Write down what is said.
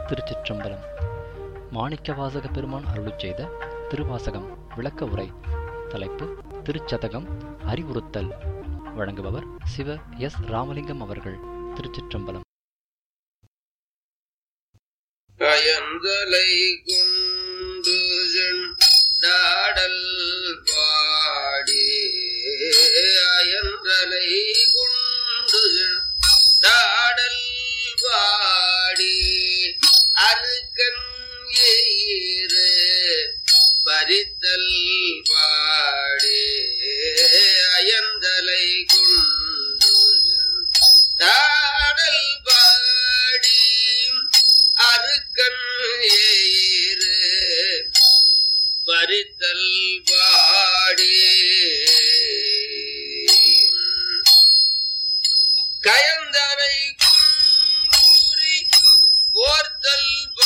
திருச்சிற்றம்பலம் மாணிக்கவாசக பெருமான் அருளிச் செய்த திருவாசகம் விளக்க உரை தலைப்பு திருச்சதகம் அறிவுறுத்தல் வழங்குபவர் சிவ எஸ் ராமலிங்கம் அவர்கள் திருச்சிற்றம்பலம் கயந்தலை கொண்டு நாடல் பாடி அயன்றலை கொண்டு நாடல் பாடி அருக்கன் ஏறு பறித்தல் பாடி அயந்தலை கொண்டு நாடல் பாடி அருக்கன் ஏறு பறித்தல் பாடி கயந்தனை குன்றூரி போர்த்தல்